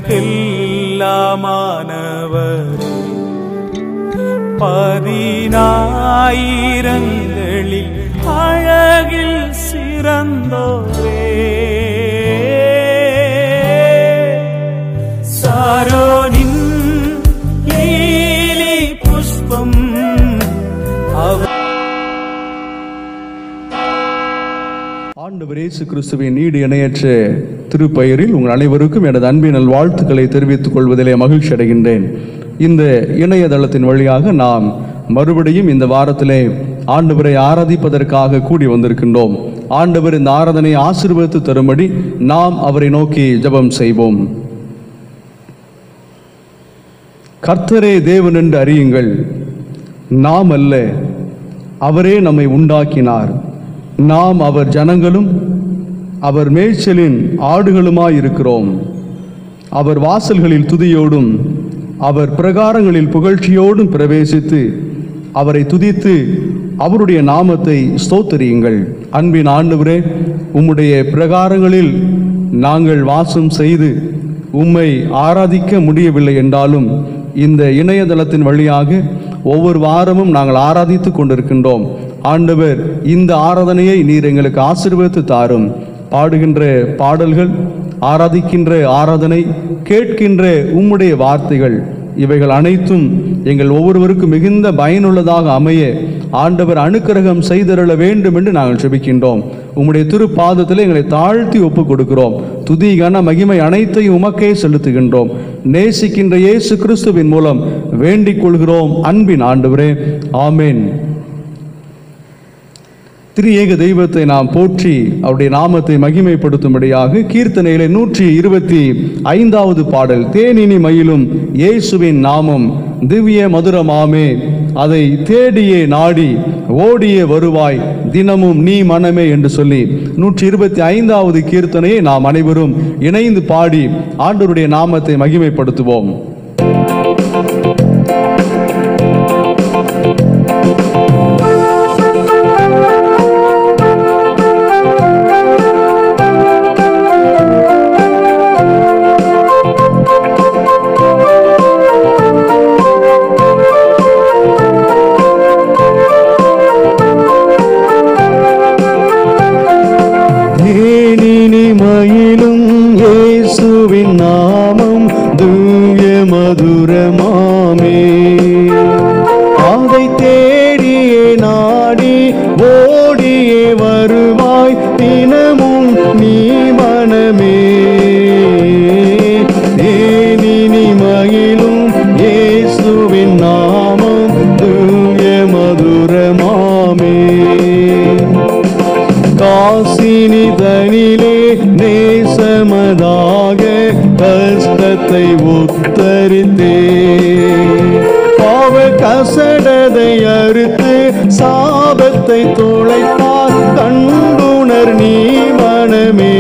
எல்லாமானவரே பதினாயிரங்களில் அழகில் சிறந்தோரே சாரோனின் லீலி புஷ்பம் அவர் ஆண்டவர் இயேசு கிறிஸ்துவின் ஈடு இணையற்ற திருப்பெயரில் உங்கள் அனைவருக்கும் எனது அன்பின் நல்வாழ்த்துக்களை தெரிவித்துக் கொள்வதிலே மகிழ்ச்சி அடைகின்றேன் இந்த இணையதளத்தின் வழியாக நாம் மறுபடியும் இந்த வாரத்திலே ஆண்டவரை ஆராதிப்பதற்காக கூடி வந்திருக்கின்றோம் ஆண்டவர் இந்த ஆராதனை ஆசீர்வதித்து தரும்படி நாம் அவரை நோக்கி ஜெபம் செய்வோம் கர்த்தரே தேவன் என்று அறியுங்கள் நாம் அல்ல அவரே நம்மை உண்டாக்கினார் நாம் அவர் ஜனங்களும் அவர் மேய்ச்சலின் ஆடுகளுமாயிருக்கிறோம் அவர் வாசல்களில் துதியோடும் அவர் பிரகாரங்களில் புகழ்ச்சியோடும் பிரவேசித்து அவரை துதித்து அவருடைய நாமத்தை ஸ்தோத்தரியுங்கள் அன்பின் ஆண்டவரே உம்முடைய பிரகாரங்களில் நாங்கள் வாசம் செய்து உம்மை ஆராதிக்க முடியவில்லை என்றாலும் இந்த இணையதளத்தின் வழியாக ஒவ்வொரு வாரமும் நாங்கள் ஆராதித்து கொண்டிருக்கின்றோம் ஆண்டவர் இந்த ஆராதனையை நீர் எங்களுக்கு ஆசீர்வதித்து தாரும் பாடுகின்ற பாடல்கள் ஆராதிக்கின்ற ஆராதனை கேட்கின்ற உம்முடைய வார்த்தைகள் இவைகள் அனைத்தும் எங்கள் ஒவ்வொருவருக்கும் மிகுந்த பயனுள்ளதாக அமைய ஆண்டவர் அனுக்கிரகம் செய்தருள வேண்டும் என்று நாங்கள் ஜெபிக்கின்றோம் உம்முடைய திருப்பாதத்தில் எங்களை தாழ்த்தி ஒப்புக் கொடுக்கிறோம் துதி கன மகிமை அனைத்தையும் உமக்கே செலுத்துகின்றோம் நேசிக்கின்ற இயேசு கிறிஸ்துவின் மூலம் வேண்டிக் கொள்கிறோம் அன்பின் ஆண்டவரே ஆமென் திரு ஏக தெய்வத்தை நாம் போற்றி அவருடைய நாமத்தை மகிமைப்படுத்தும்படியாக கீர்த்தனையிலே நூற்றி இருபத்தி ஐந்தாவது பாடல் தேனினி மயிலும் இயேசுவின் நாமம் திவ்ய மதுரமாமே அதை தேடியே நாடி ஓடியே வருவாய் தினமும் நீ மனமே என்று சொல்லி நூற்றி இருபத்தி ஐந்தாவது கீர்த்தனையை நாம் அனைவரும் இணைந்து பாடி ஆண்டவருடைய நாமத்தை மகிமைப்படுத்துவோம் தேனினி மயிலும் இயேசுவின் நாமம் தூய மதுரமாமே அதை தேடியே நாடி ஓடியே வருவாய் தினமும் நீ மனமே தேனினி மயிலும் இயேசுவின் நாமம் தூய மதுரமாமே காசினி தனிலே நேசமதாக கஷ்டத்தை உத்தரித்தே பாவ கசடதை அறுத்து சாபத்தை தொலைத்தார் கண்டுணர் நீ மனமே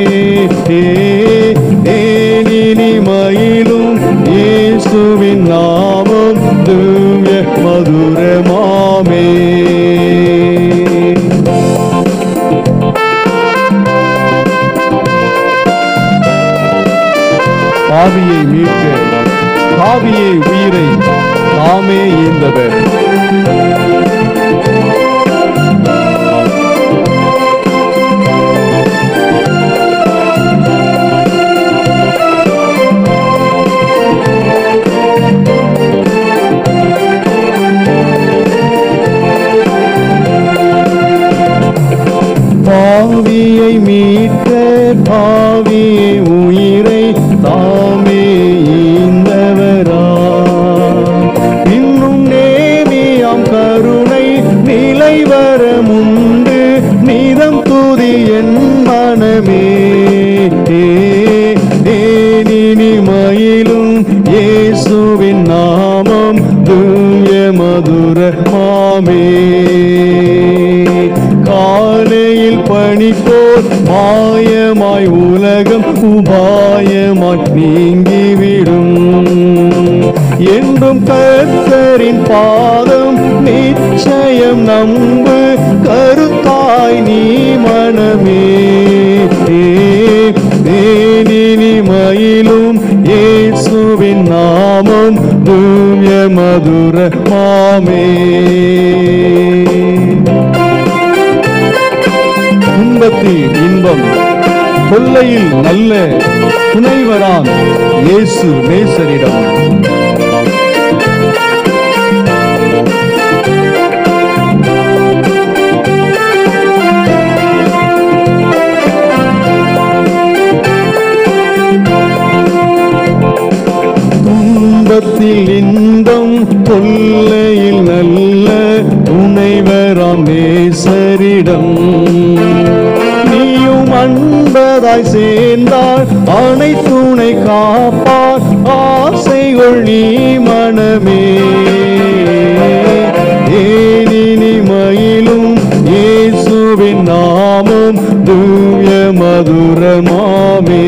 தேனினி மயிலும் இயேசுவின் நாமம் தூய மதுரமாமே பாவியை மீட்க பாவியை உயிரை தாமே ஈந்தவர் பாவியை மீட்க பாவியை உயிரை தாமே ஈந்தவரா இன்னும் நேமியாம் கருணை நிலை வர முண்டு நீதம் துதி என் மனமே தேனினி மயிலும் இயேசுவின் நாமம் தூய மதுர மாமே காலையில் பணி போல் மாயமாய் உலகம் உபாயமாய் நீங்கிவிடும் என்றும் கர்த்தரின் பாதம் நிச்சயம் நம்பு கருத்தாய் நீ மனமே தேனினி மயிலும் ஏ மதுர மாமே துன்பத்தில் இன்பம் கொல்லையில் நல்ல துணைவராம் இயேசு நேசரிடம் துன்பத்தில் இன்பம் கொல்லையில் நல்ல துணைவராம் நேசரிடம் நீயும் அன்பதாய் சேர்ந்தால் அனை துணை காப்பார் ஆசைகள் நீ மனமே ஏனினி மயிலும் இயேசுவின் நாமம் தூய மதுரமாமே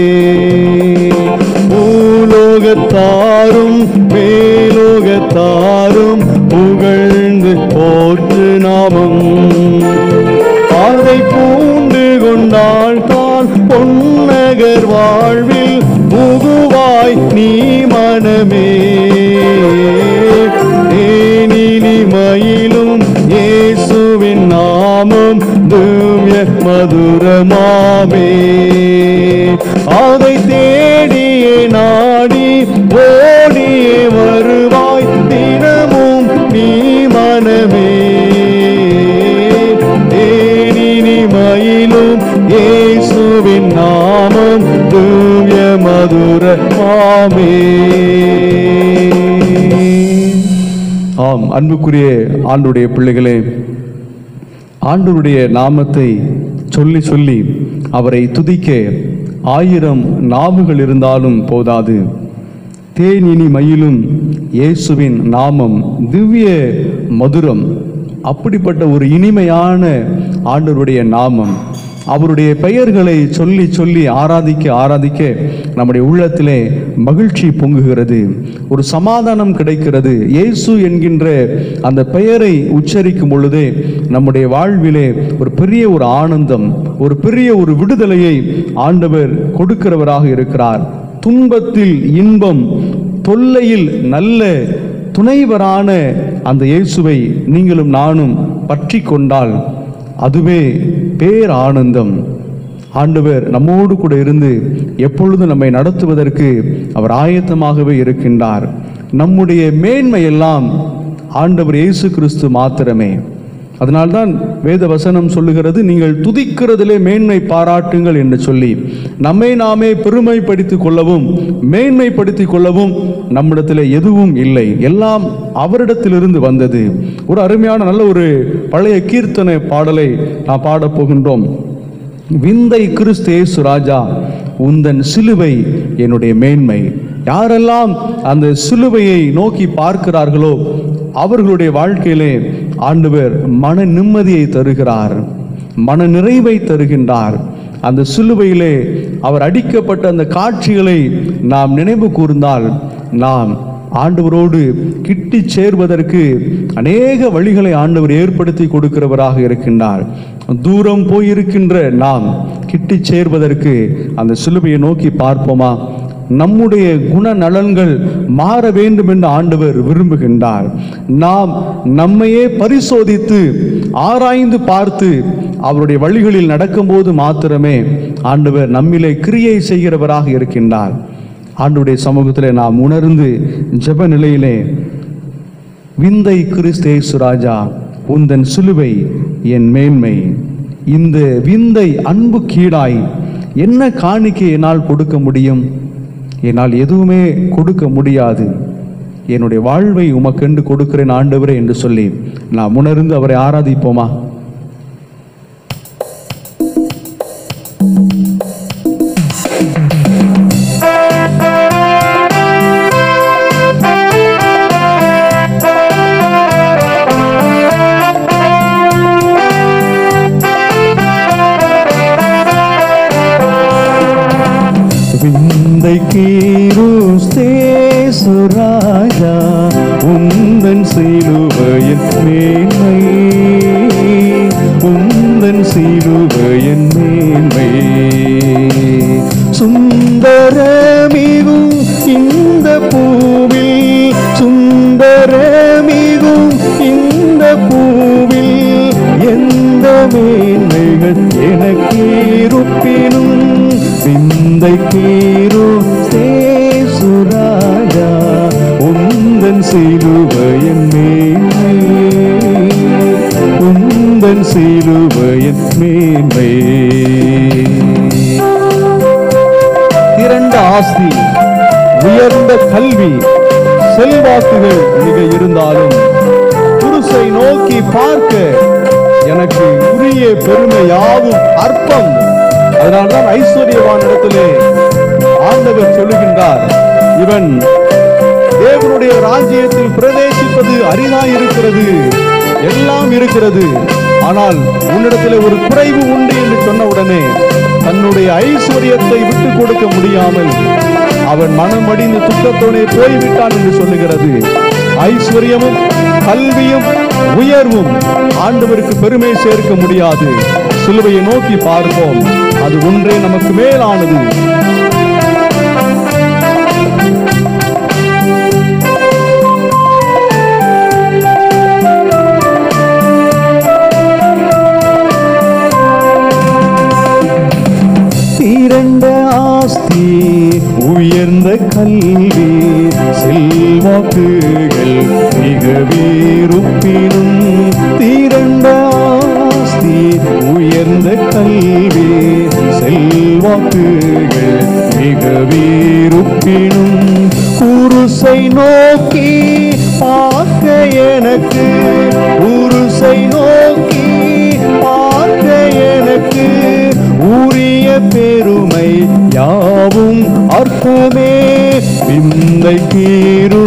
பூலோகத்தாரும் மேலோகத்தாரும் புகழ்ந்து போற்று நாமம் அதை பூண்டு கொண்டாள் தான் பொன்னகர் வாழ்வில் புகுவாய் நீ மனமே தேனினி மயிலும் இயேசுவின் நாமம் தூய மதுரமாமே அதை தேடியே நாடி ஓடியே வருவாய் தினமும் நீ மனமே தேனினி மயிலும் இயேசுவின் நாமம் தூய மதுர மாமே ஆம் அன்புக்குரிய ஆண்டுடைய பிள்ளைகளே ஆண்டவருடைய நாமத்தை சொல்லி சொல்லி அவரை துதிக்க ஆயிரம் நாவுகள் இருந்தாலும் போதாது தேனினி மயிலும் இயேசுவின் நாமம் திவ்ய மதுரம் அப்படிப்பட்ட ஒரு இனிமையான ஆண்டவருடைய நாமம் அவருடைய பெயர்களை சொல்லி சொல்லி ஆராதிக்க ஆராதிக்க நம்முடைய உள்ளத்திலே மகிழ்ச்சி பொங்குகிறது ஒரு சமாதானம் கிடைக்கிறது இயேசு என்கின்ற அந்த பெயரை உச்சரிக்கும் பொழுதே நம்முடைய வாழ்விலே ஒரு பெரிய ஒரு ஆனந்தம் ஒரு பெரிய ஒரு விடுதலையை ஆண்டவர் கொடுக்கிறவராக இருக்கிறார் துன்பத்தில் இன்பம் தொல்லையில் நல்ல துணைவரான அந்த இயேசுவை நீங்களும் நானும் பற்றி கொண்டால் அதுவே பேர் ஆனந்தம் ஆண்டவர் நம்மோடு கூட இருந்து எப்பொழுதும் நம்மை நடத்துவதற்கு அவர் ஆயத்தமாகவே இருக்கின்றார் நம்முடைய மேன்மை எல்லாம் ஆண்டவர் இயேசு கிறிஸ்து மாத்திரமே அதனால்தான் வேத வசனம் சொல்லுகிறது நீங்கள் துதிக்கிறதிலே மேன்மை பாராட்டுங்கள் என்று சொல்லி நம்மை நாமே பெருமைப்படுத்திக் கொள்ளவும் மேன்மைப்படுத்திக் கொள்ளவும் நம்மிடத்தில் எதுவும் இல்லை எல்லாம் அவரிடத்திலிருந்து வந்தது ஒரு அருமையான நல்ல ஒரு பழைய கீர்த்தனை பாடலை நான் பாடப் போகின்றோம் விந்தை கிறிஸ்து இயேசு ராஜா உந்தன் சிலுவை என்னுடைய மேன்மை யாரெல்லாம் அந்த சிலுவையை நோக்கி பார்க்கிறார்களோ அவர்களுடைய வாழ்க்கையிலே ஆண்டவர் மன நிம்மதியை தருகிறார் மன நிறைவை தருகின்றார் அந்த சிலுவையிலே அவர் அடிக்கப்பட்ட அந்த காட்சிகளை நாம் நினைவு கூர்ந்தால் நாம் ஆண்டவரோடு கிட்டி சேர்வதற்கு அநேக வழிகளை ஆண்டவர் ஏற்படுத்தி கொடுக்கிறவராக இருக்கின்றார் தூரம் போயிருக்கின்ற நாம் கிட்டி சேர்வதற்கு அந்த சிலுவையை நோக்கி பார்ப்போமா நம்முடைய குணநலன்கள் மாற வேண்டும் என்று ஆண்டவர் விரும்புகின்றார் நாம் நம்மையே பரிசோதித்து ஆராய்ந்து பார்த்து அவருடைய வழிகளில் நடக்கும்போது மாத்திரமே ஆண்டவர் நம்மிலே கிரியை செய்கிறவராக இருக்கின்றார் ஆண்டுடைய சமூகத்தில் நாம் உணர்ந்து ஜெப நிலையிலே விந்தை கிறிஸ்தேசு ராஜா உந்தன் சிலுவை என் மேன்மை இந்த விந்தை அன்பு கீடாய் என்ன காணிக்கை என்னால் கொடுக்க முடியும் என்னால் எதுவுமே கொடுக்க முடியாது என்னுடைய வாழ்வை உமக்கென்று கொடுக்கிறேன் ஆண்டவரே என்று சொல்லி நாம் உணர்ந்து அவரை ஆராதிப்போமா விந்தை கீருஸ்தேசு ராஜா உந்தன் சிலுவையின் மேன்மை மேன்மைகள் எனக்கு இருப்பினும் விந்தை கீரும் சேசுராஜா உந்தன் சிலுவையின் மேன்மை உந்தன் சிலுவையின் மேன்மை திரண்ட ஆஸ்தி உயர்ந்த கல்வி செல்வாக்குகள் மிக இருந்தாலும் குருசை நோக்கி பார்க்க எனக்கு உரிய பெருமை யாவும் அற்பம் அதனால்தான் ஐஸ்வர்யவான் இடத்திலே ஆண்டவர் சொல்லுகின்றார் இவன் தேவனுடைய ராஜ்யத்தில் பிரவேசிப்பது அரிதாய் இருக்கிறது எல்லாம் இருக்கிறது ஆனால் உன்னிடத்தில் ஒரு குறைவு உண்டு என்று சொன்னவுடனே தன்னுடைய ஐஸ்வர்யத்தை விட்டு கொடுக்க முடியாமல் அவன் மனமடிந்து துக்கத்தோனே போய்விட்டான் என்று சொல்லுகிறது ஐஸ்வர்யமும் கல்வியும் உயர்வும் ஆண்டவருக்கு பெருமை சேர்க்க முடியாது சிலுவையை நோக்கி பார்ப்போம் அது ஒன்றே நமக்கு மேலானது திரண்ட ஆஸ்தி உயர்ந்த கல்வி செல்வாக்குகள் மிக வேறுப்பினும் திரண்ட ஆஸ்தி உயர்ந்த கல்வி செல்வாக்குகள் மிக வேறுப்பினும் குருசை நோக்கி பார்க்க எனக்கு குருசை நோக்கி பார்க்க எனக்கு உரிய பெருமை யாவும் அர்த்தமே விந்தை கீரு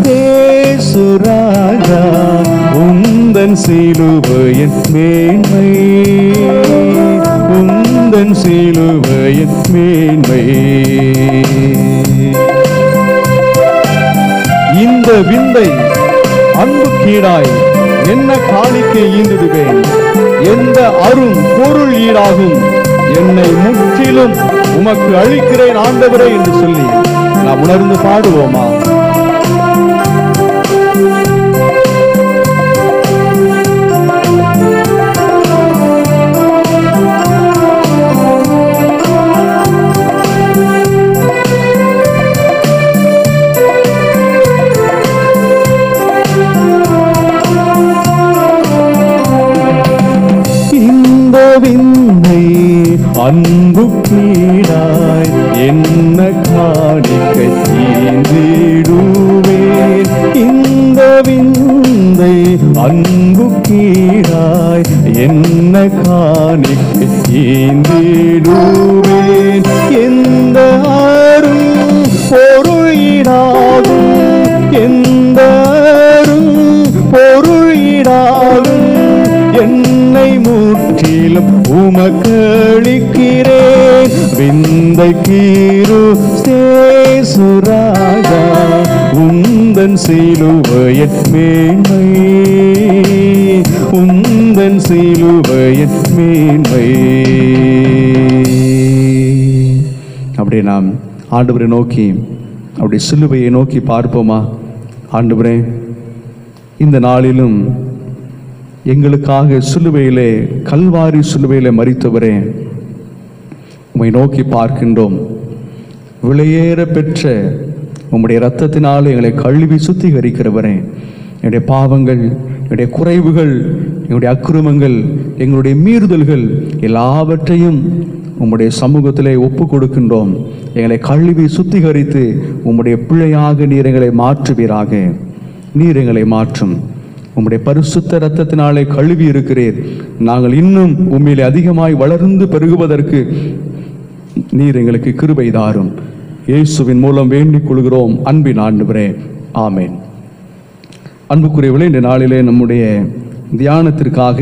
தேசுராஜா உந்தன் சிலுவையின் மேன்மை உந்தன் சிலுவையின் மேன்மை இந்த விந்தை அன்புக்கீடாய் என்ன காணிக்கை ஈந்திடுவேன் எந்த அரும் பொருள் ஈடாகும் என்னை முற்றிலும் உமக்கு அளிக்கிறேன் ஆண்டவரே என்று சொல்லி நாம் உணர்ந்து பாடுவோமா இந்த விந்தை அன்பு கீழாய் என்ன காணிக்கை தீந்திடுவேன் இந்த விந்தை அன்பு கீழாய் என்ன காணிக்கை தீந்திடுவேன் எந்த அரும் பொருளிடாகும் எந்த அரும் பொருளிடாகும் என்னை முற்றிலும் உமக்களிக்கிறேன் விந்தை கீரு சேசுராஜா உந்தன் சிலுவையற் மேன்மை உந்தன் சிலுவையற் மேன்மை அப்படியே நாம் ஆண்டவரை நோக்கி அப்படி சிலுவையை நோக்கி பார்ப்போமா ஆண்டவரே இந்த நாளிலும் எங்களுக்காக சிலுவையிலே கல்வாரி சிலுவையிலே மறித்தவரே உம்மை நோக்கி பார்க்கின்றோம் விலையேற பெற்ற உம்முடைய இரத்தத்தினால் எங்களை கழுவி சுத்திகரிக்கிறவரே என்னுடைய பாவங்கள் என்னுடைய குறைவுகள் எங்களுடைய அக்கிரமங்கள் எங்களுடைய மீறுதல்கள் எல்லாவற்றையும் உம்முடைய சமூகத்திலே ஒப்பு கொடுக்கின்றோம் எங்களை கழுவி சுத்திகரித்து உம்முடைய பிள்ளையாக நீர் எங்களை மாற்றுவீராக நீர் எங்களை மாற்றும் உம்முடைய பரிசுத்த இரத்தத்தினாலே கழுவி இருக்கிறீர் நாங்கள் இன்னும் உண்மையிலே அதிகமாய் வளர்ந்து பெருகுவதற்கு நீர் எங்களுக்கு கிருபை தாரும் இயேசுவின் மூலம் வேண்டிக் கொள்கிறோம் அன்பின் ஆண்டவரே ஆமென் அன்புக்குரியவர்களே இந்த நாளிலே நம்முடைய தியானத்திற்காக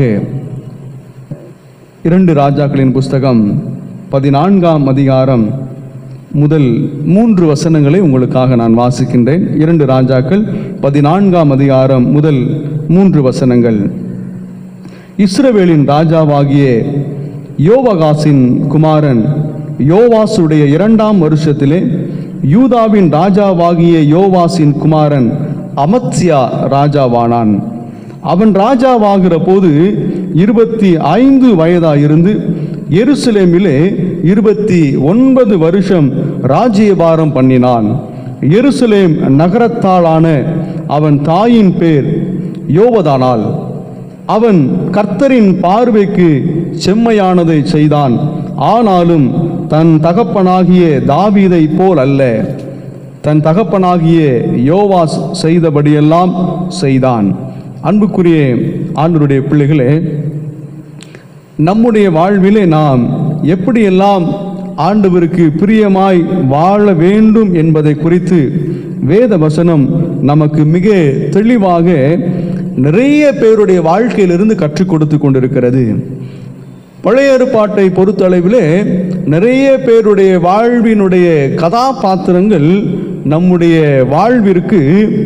இரண்டு ராஜாக்களின் புஸ்தகம் பதினான்காம் அதிகாரம் முதல் மூன்று வசனங்களை உங்களுக்காக நான் வாசிக்கின்றேன் இரண்டு ராஜாக்கள் பதினான்காம் அதிகாரம் முதல் மூன்று வசனங்கள் இஸ்ரவேலின் ராஜாவாகிய யோவகாசின் குமாரன் யோவாசுடைய இரண்டாம் வருஷத்திலே யூதாவின் ராஜாவாகிய யோவாசின் குமாரன் அமத்சியா ராஜாவானான் அவன் ராஜாவாகிற போது இருபத்தி ஐந்து வயதாயிருந்து எருசலேமிலே இருபத்தி ஒன்பது வருஷம் ராஜ்யபாரம் பண்ணினான் எருசலேம் நகரத்தாளான அவன் தாயின் பேர் யோவதானாள் அவன் கர்த்தரின் பார்வைக்கு செம்மையானதை செய்தான் ஆனாலும் தன் தகப்பனாகிய தாவீதை போல் அல்ல தன் தகப்பனாகிய யோவாஸ் செய்தபடியெல்லாம் செய்தான் அன்புக்குரிய ஆண்டருடைய பிள்ளைகளே நம்முடைய வாழ்விலே நாம் எப்படியெல்லாம் ஆண்டவருக்கு பிரியமாய் வாழ வேண்டும் என்பதை குறித்து வேத வசனம் நமக்கு மிக தெளிவாக நிறைய பேருடைய வாழ்க்கையிலிருந்து கற்றுக் கொடுத்து கொண்டிருக்கிறது பழைய ஏற்பாட்டை பொறுத்தளவிலே நிறைய பேருடைய வாழ்வினுடைய கதாபாத்திரங்கள் நம்முடைய வாழ்விற்கு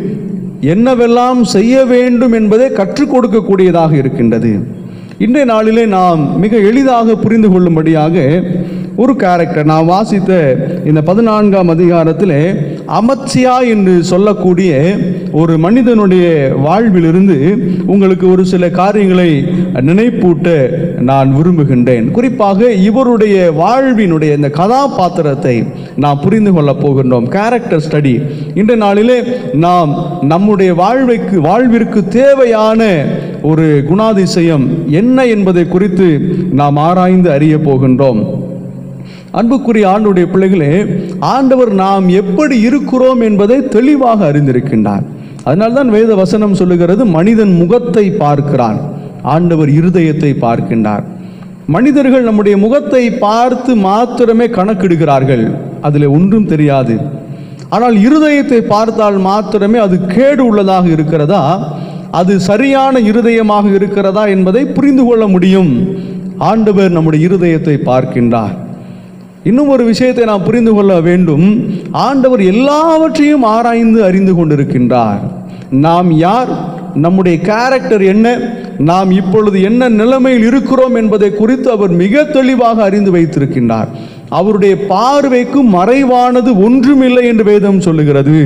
என்னவெல்லாம் செய்ய வேண்டும் என்பதை கற்றுக் கொடுக்கக்கூடியதாக இருக்கின்றது இன்றைய நாளிலே நாம் மிக எளிதாக புரிந்து கொள்ளும்படியாக ஒரு கேரக்டர் நான் வாசித்த இந்த பதினான்காம் அதிகாரத்திலே அமத்சியா என்று சொல்லக்கூடிய ஒரு மனிதனுடைய வாழ்விலிருந்து உங்களுக்கு ஒரு சில காரியங்களை நினைப்பூட்ட நான் விரும்புகின்றேன் குறிப்பாக இவருடைய வாழ்வினுடைய இந்த கதாபாத்திரத்தை நாம் புரிந்து கொள்ளப் போகின்றோம் கேரக்டர் ஸ்டடி இன்றைய நாளிலே நாம் நம்முடைய வாழ்வைக்கு வாழ்விற்கு தேவையான ஒரு குணாதிசயம் என்ன என்பதை குறித்து நாம் ஆராய்ந்து அறிய போகின்றோம் அன்புக்குரிய ஆண்டுடைய பிள்ளைகளே ஆண்டவர் நாம் எப்படி இருக்கிறோம் என்பதை தெளிவாக அறிந்திருக்கின்றார் அதனால்தான் வேத வசனம் சொல்லுகிறது மனிதன் முகத்தை பார்க்கிறான் ஆண்டவர் இருதயத்தை பார்க்கின்றார் மனிதர்கள் நம்முடைய முகத்தை பார்த்து மாத்திரமே கணக்கிடுகிறார்கள் அதில் ஒன்றும் தெரியாது ஆனால் இருதயத்தை பார்த்தால் மாத்திரமே அது கேடு உள்ளதாக இருக்கிறதா அது சரியான இருதயமாக இருக்கிறதா என்பதை புரிந்து கொள்ள முடியும் ஆண்டவர் நம்முடைய இருதயத்தை பார்க்கின்றார் இன்னும் ஒரு விஷயத்தை நாம் புரிந்து கொள்ள வேண்டும் ஆண்டவர் எல்லாவற்றையும் ஆராய்ந்து அறிந்து கொண்டிருக்கின்றார் நாம் யார் நம்முடைய கேரக்டர் என்ன நாம் இப்பொழுது என்ன நிலைமையில் இருக்கிறோம் என்பதை குறித்து அவர் மிக தெளிவாக அறிந்து வைத்திருக்கின்றார் அவருடைய பார்வைக்கு மறைவானது ஒன்றுமில்லை என்று வேதம் சொல்லுகிறது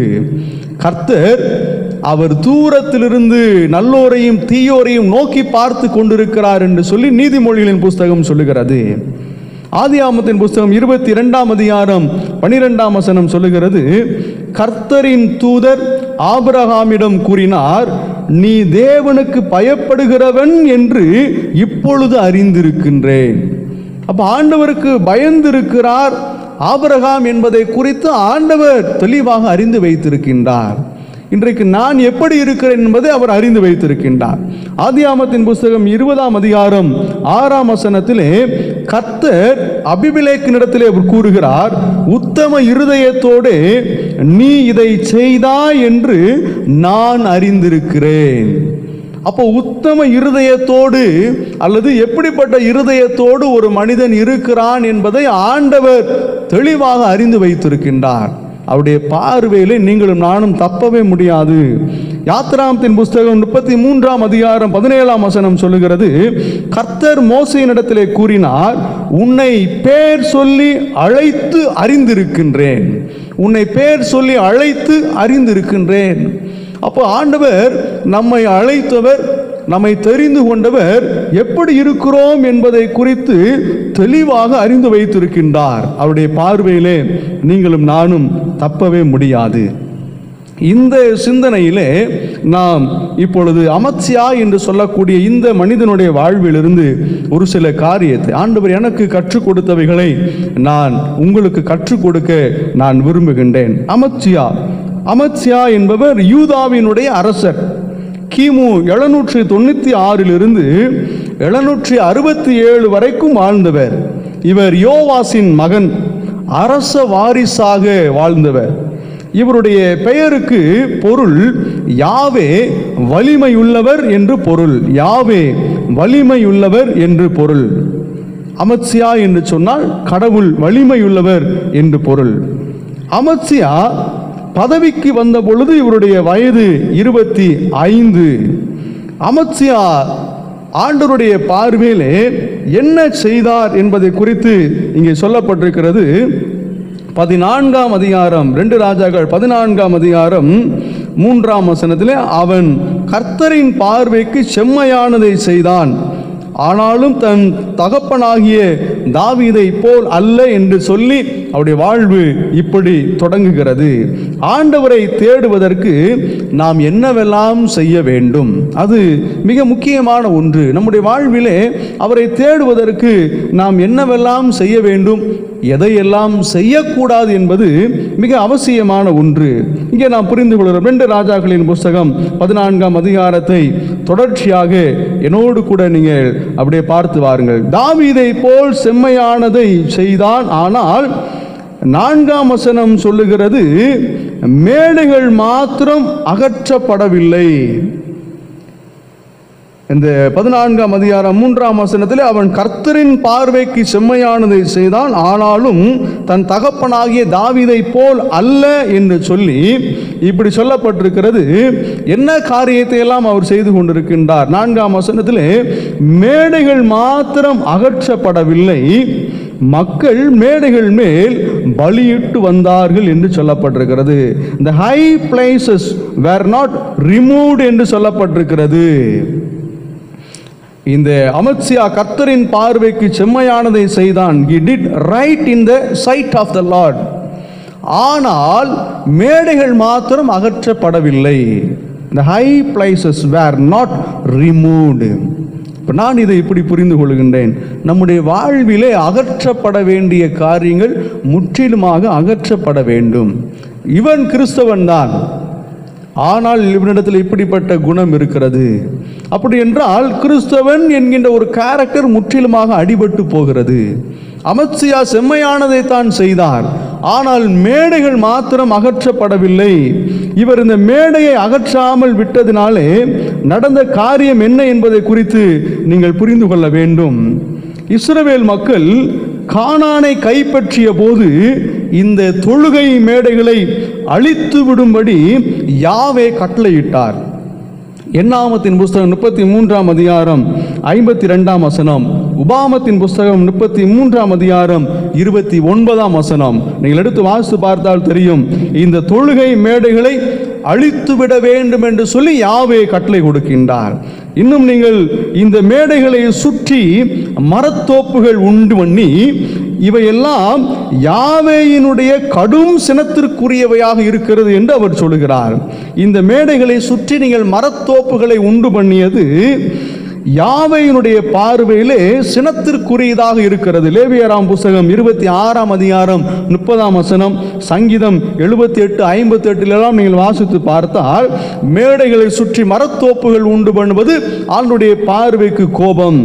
கர்த்தர் அவர் தூரத்திலிருந்து நல்லோரையும் தீயோரையும் நோக்கி பார்த்து கொண்டிருக்கிறார் என்று சொல்லி நீதிமொழிகளின் புஸ்தகம் சொல்லுகிறது ஆதியாமத்தின் புஸ்தகம் இருபத்தி இரண்டாம் அதிகாரம் பனிரெண்டாம் வசனம் சொல்லுகிறது கர்த்தரின் தூதர் ஆபிரகாமிடம் கூறினார் நீ தேவனுக்கு பயப்படுகிறவன் என்று இப்பொழுது அறிந்திருக்கின்றேன் அப்ப ஆண்டவருக்கு பயந்திருக்கிறார் ஆபிரகாம் என்பதை குறித்து ஆண்டவர் தெளிவாக அறிந்து வைத்திருக்கின்றார் இன்றைக்கு நான் எப்படி இருக்கிறேன் என்பதை அவர் அறிந்து வைத்திருக்கின்றார் ஆதியாமத்தின் புஸ்தகம் இருபதாம் அதிகாரம் ஆறாம் வசனத்திலே கர்த்தர் அபிபிலேக்கினிடத்திலே அவர் கூறுகிறார் உத்தம இருதயத்தோடு நீ இதை செய்தாய் என்று நான் அறிந்திருக்கிறேன் அப்போ உத்தம இருதயத்தோடு அல்லது எப்படிப்பட்ட இருதயத்தோடு ஒரு மனிதன் இருக்கிறான் என்பதை ஆண்டவர் தெளிவாக அறிந்து வைத்திருக்கின்றார் அவருடைய பார்வையிலே நீங்களும் நானும் தப்பவே முடியாது யாத்ராமத்தின் புஸ்தகம் முப்பத்தி மூன்றாம் அதிகாரம் பதினேழாம் வசனம் சொல்லுகிறது கர்த்தர் மோசையினிடத்திலே கூறினார் உன்னை பேர் சொல்லி அழைத்து அறிந்திருக்கின்றேன் உன்னை பேர் சொல்லி அழைத்து அறிந்திருக்கின்றேன் அப்போ ஆண்டவர் நம்மை அழைத்தவர் நம்மை தெரிந்து கொண்டவர் எப்படி இருக்கிறோம் என்பதை குறித்து தெளிவாக அறிந்து வைத்திருக்கின்றார் அவருடைய பார்வையிலே நீங்களும் நானும் தப்பவே முடியாது இந்த சிந்தனையிலே நாம் இப்பொழுது அமத்சியா என்று சொல்லக்கூடிய இந்த மனிதனுடைய வாழ்விலிருந்து ஒரு சில காரியத்தை ஆண்டவர் எனக்கு கற்றுக் கொடுத்தவைகளை நான் உங்களுக்கு கற்றுக் கொடுக்க நான் விரும்புகின்றேன் அமத்சியா அமத்சியா என்பவர் யூதாவினுடைய அரசர் கிமு எழுநூற்றி தொண்ணூற்றி ஆறிலிருந்து எழுநூற்றி அறுபத்தி ஏழு வரைக்கும் வாழ்ந்தவர் இவர் யோவாசின் மகன் அரச வாரிசாக வாழ்ந்தவர் இவருடைய பெயருக்கு பொருள் யாவே வலிமையுள்ளவர் என்று பொருள் யாவே வலிமையுள்ளவர் என்று பொருள் அமத்சியா என்று சொன்னால் கடவுள் வலிமையுள்ளவர் என்று பொருள் அமத்சியா பதவிக்கு வந்த பொழுது இவருடைய வயது இருபத்தி ஐந்து அமத்சியா ஆண்டவருடைய பார்வையிலே என்ன செய்தார் என்பதை குறித்து இங்கே சொல்லப்பட்டிருக்கிறது பதினான்காம் அதிகாரம் ரெண்டு ராஜாக்கள் பதினான்காம் அதிகாரம் மூன்றாம் வசனத்திலே அவன் கர்த்தரின் பார்வைக்கு செம்மையானதை செய்தான் ஆனாலும் தன் தகப்பனாகிய தாவீதை போல் அல்ல என்று சொல்லி அவருடைய வாழ்வு இப்படி தொடங்குகிறது ஆண்டவரை தேடுவதற்கு நாம் என்னவெல்லாம் செய்ய வேண்டும் அது மிக முக்கியமான ஒன்று நம்முடைய வாழ்விலே அவரை தேடுவதற்கு நாம் என்னவெல்லாம் செய்ய வேண்டும் எதையெல்லாம் செய்யக்கூடாது என்பது மிக அவசியமான ஒன்று இங்கே நாம் புரிந்து கொள்கிறோம் ரெண்டு ராஜாக்களின் புஸ்தகம் பதினான்காம் அதிகாரத்தை தொடர்ச்சியாக என்னோடு கூட நீங்கள் அப்படியே பார்த்து வாருங்கள் தாவீதை போல் செம்மையானதை செய்தான் ஆனால் நான்காம் வசனம் சொல்லுகிறது மேடைகள் மாத்திரம் அகற்றப்படவில்லை இந்த பதினான்காம் அதிகாரம் மூன்றாம் வசனத்தில் அவன் கர்த்தரின் பார்வைக்கு செம்மையானதை செய்தான் ஆனாலும் தன் தகப்பனாகிய தாவீதை போல் அல்ல என்று சொல்லி இப்படி சொல்லப்பட்டிருக்கிறது என்ன காரியத்தை எல்லாம் அவர் செய்து கொண்டிருக்கின்றார் நான்காம் வசனத்திலே மேடைகள் மாத்திரம் அகற்றப்படவில்லை மக்கள் மேடைகள் மேல் பலியிட்டு வந்தார்கள் என்று சொல்லப்பட்டிருக்கிறது இந்த high places were not removed என்று சொல்லப்பட்டிருக்கிறது இந்த அமத்சியா கர்த்தரின் பார்வைக்கு செம்மையானதை செய்தான் he did right in the sight of the lord ஆனால் மேடைகள் மாத்திரம் அகற்றப்படவில்லை the high places were not removed இப்போ நான் இதை இப்படி புரிந்து கொள்கின்றேன் நம்முடைய வாழ்விலே அகற்றப்பட வேண்டிய காரியங்கள் முற்றிலுமாக அகற்றப்பட வேண்டும் இவன் கிறிஸ்தவன் தான் ஆனால் இவனிடத்தில் இப்படிப்பட்ட குணம் இருக்கிறது அப்படி என்றால் கிறிஸ்தவன் என்கின்ற ஒரு கேரக்டர் முற்றிலுமாக அடிபட்டு போகிறது அமத்சியா செம்மையானதை தான் செய்தார் ஆனால் மேடைகள் மாத்திரம் அகற்றப்படவில்லை இவர் இந்த மேடையை அகற்றாமல் விட்டதினாலே நடந்த காரியம் என்ன என்பதை குறித்து நீங்கள் புரிந்து கொள்ள வேண்டும் இஸ்ரவேல் மக்கள் கானானை கைப்பற்றிய போது இந்த தொழுகை மேடைகளை அழித்து விடும்படி யாவே கட்டளையிட்டார் எண்ணாமத்தின் புஸ்தகம் முப்பத்தி மூன்றாம் அதிகாரம் ஐம்பத்தி ரெண்டாம் வசனம் உபாமத்தின் புஸ்தகம் முப்பத்தி மூன்றாம் அதிகாரம் இருபத்தி ஒன்பதாம் வசனம் நீங்கள் எடுத்து வாசித்து பார்த்தால் தெரியும் இந்த தொழுகை மேடைகளை அழித்து விட வேண்டும் என்று சொல்லி யாவே கட்டளை கொடுக்கின்றார் இன்னும் நீங்கள் இந்த மேடைகளை சுற்றி மரத்தோப்புகள் உண்டு பண்ணி இவையெல்லாம் யாவேயினுடைய கடும் சினத்திற்குரியவையாக இருக்கிறது என்று அவர் சொல்லுகிறார் இந்த மேடைகளை சுற்றி நீங்கள் மரத்தோப்புகளை உண்டு பண்ணியது யாவையினுடைய பார்வையிலே சினத்திற்குரியதாக இருக்கிறது லேவியராம் புஸ்தகம் இருபத்தி ஆறாம் அதிகாரம் முப்பதாம் வசனம் சங்கீதம் எழுபத்தி எட்டு ஐம்பத்தி எட்டிலெல்லாம் நீங்கள் வாசித்து பார்த்தால் மேடைகளை சுற்றி மரத்தோப்புகள் உண்டு பண்ணுவது ஆளுடைய பார்வைக்கு கோபம்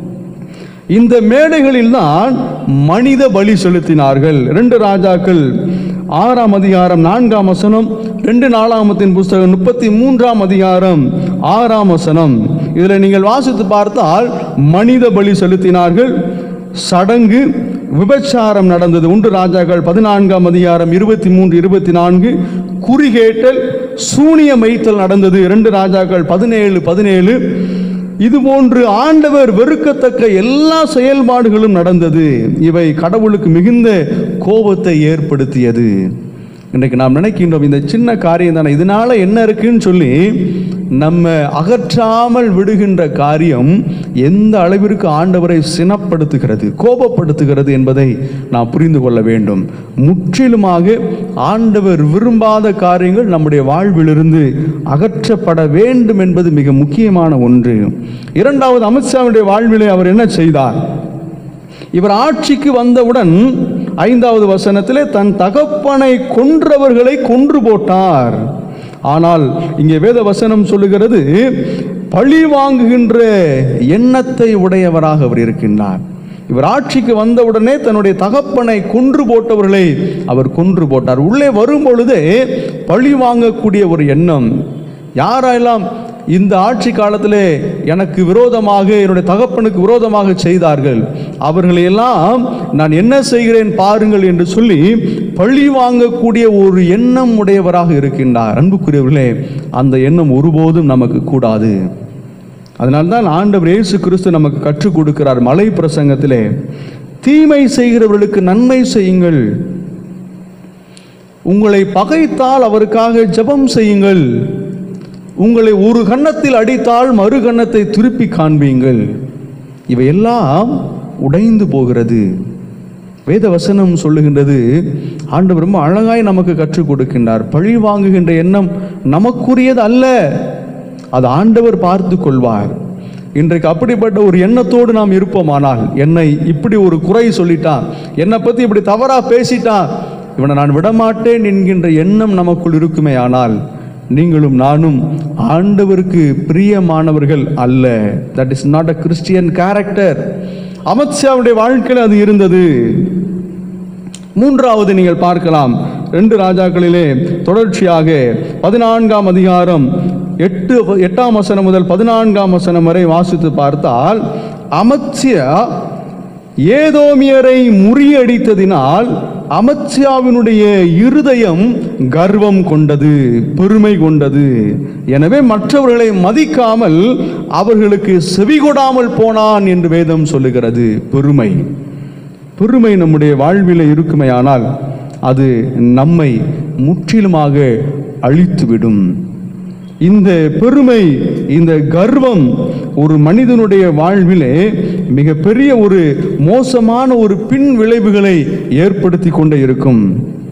இந்த மேடைகளில் தான் மனித பலி செலுத்தினார்கள் ரெண்டு ராஜாக்கள் ஆறாம் அதிகாரம் நான்காம் வசனம் ரெண்டு நாலாமத்தின் புஸ்தகம் முப்பத்தி மூன்றாம் அதிகாரம் ஆறாம் வசனம் இதில் நீங்கள் வாசித்து பார்த்தால் மனித பலி செலுத்தினார்கள் சடங்கு விபச்சாரம் நடந்தது உண்டு ராஜாக்கள் பதினான்காம் அதிகாரம் இருபத்தி மூன்று இருபத்தி நான்கு குறிகேட்டல் சூனிய மைத்தல் நடந்தது இரண்டு ராஜாக்கள் பதினேழு பதினேழு இதுபோன்று ஆண்டவர் வெறுக்கத்தக்க எல்லா செயல்பாடுகளும் நடந்தது இவை கடவுளுக்கு மிகுந்த கோபத்தை ஏற்படுத்தியது இன்றைக்கு நாம் நினைக்கின்றோம் இந்த சின்ன காரியம் தானே இதனால என்ன இருக்குன்னு சொல்லி நம்ம அகற்றாமல் விடுகின்ற காரியம் எந்த அளவிற்கு ஆண்டவரை சினப்படுத்துகிறது கோபப்படுத்துகிறது என்பதை நாம் புரிந்து கொள்ள வேண்டும் முற்றிலுமாக ஆண்டவர் விரும்பாத காரியங்கள் நம்முடைய வாழ்விலிருந்து அகற்றப்பட வேண்டும் என்பது மிக முக்கியமான ஒன்று இரண்டாவது அமித்ஷாவுடைய வாழ்விலே அவர் என்ன செய்தார் இவர் ஆட்சிக்கு வந்தவுடன் ஐந்தாவது வசனத்திலே தன் தகப்பனை கொன்றவர்களை கொன்று போட்டார் ஆனால் இங்கே வேத வசனம் சொல்லுகிறது பழி வாங்குகின்ற எண்ணத்தை உடையவராக அவர் இருக்கின்றார் இவர் ஆட்சிக்கு வந்தவுடனே தன்னுடைய தகப்பனை கொன்று போட்டவர்களை அவர் கொன்று போட்டார் உள்ளே வரும் பொழுதே பழி வாங்கக்கூடிய ஒரு எண்ணம் யாரெல்லாம் இந்த ஆட்சி காலத்திலே எனக்கு விரோதமாக என்னுடைய தகப்பனுக்கு விரோதமாக செய்தார்கள் அவர்களை எல்லாம் நான் என்ன செய்கிறேன் பாருங்கள் என்று சொல்லி பழி வாங்கக்கூடிய ஒரு எண்ணம் உடையவராக இருக்கின்றார் அன்புக்குரியவர்களே அந்த எண்ணம் ஒருபோதும் நமக்கு கூடாது அதனால்தான் ஆண்டவர் இயேசு கிறிஸ்து நமக்கு கற்றுக் கொடுக்கிறார் மலை பிரசங்கத்திலே தீமை செய்கிறவர்களுக்கு நன்மை செய்யுங்கள் உங்களை பகைத்தால் அவருக்காக ஜெபம் செய்யுங்கள் உங்களை ஒரு கன்னத்தில் அடித்தால் மறு கன்னத்தை திருப்பி காண்பீங்கள் இவையெல்லாம் உடைந்து போகிறது வேத வசனம் சொல்லுகின்றது ஆண்டவர் ரொம்ப அழகாய் நமக்கு கற்றுக் கொடுக்கின்றார் பழி வாங்குகின்ற எண்ணம் நமக்குரியது அல்ல அது ஆண்டவர் பார்த்து கொள்வார் இன்றைக்கு அப்படிப்பட்ட ஒரு எண்ணத்தோடு நாம் இருப்போமானால் என்னை இப்படி ஒரு குறை சொல்லிட்டான் என்னை பற்றி இப்படி தவறா பேசிட்டான் இவனை நான் விடமாட்டேன் என்கின்ற எண்ணம் நமக்குள் இருக்குமே ஆனால் நீங்களும் நானும் ஆண்டவருக்கு பிரியமானவர்கள் அல்ல that is not a Christian character அமித்ஷாவுடைய வாழ்க்கையில் அது இருந்தது மூன்றாவது நீங்கள் பார்க்கலாம் ரெண்டு ராஜாக்களிலே தொடர்ச்சியாக பதினான்காம் அதிகாரம் எட்டு எட்டாம் வசனம் முதல் பதினான்காம் வசனம் வரை வாசித்து பார்த்தால் அமத்சியா ஏதோமியரை முறியடித்ததினால் அமத்சியாவினுடைய இருதயம் கர்வம் கொண்டது பெருமை கொண்டது எனவே மற்றவர்களை மதிக்காமல் அவர்களுக்கு செவிகொடாமல் போனான் என்று வேதம் சொல்லுகிறது பெருமை பெருமை நம்முடைய வாழ்வில் இருக்குமேயானால் அது நம்மை முற்றிலுமாக அழித்துவிடும் இந்த பெருமை இந்த கர்வம் ஒரு மனிதனுடைய வாழ்விலே மிகப்பெரிய ஒரு மோசமான ஒரு பின் விளைவுகளை ஏற்படுத்தி கொண்டே இருக்கும்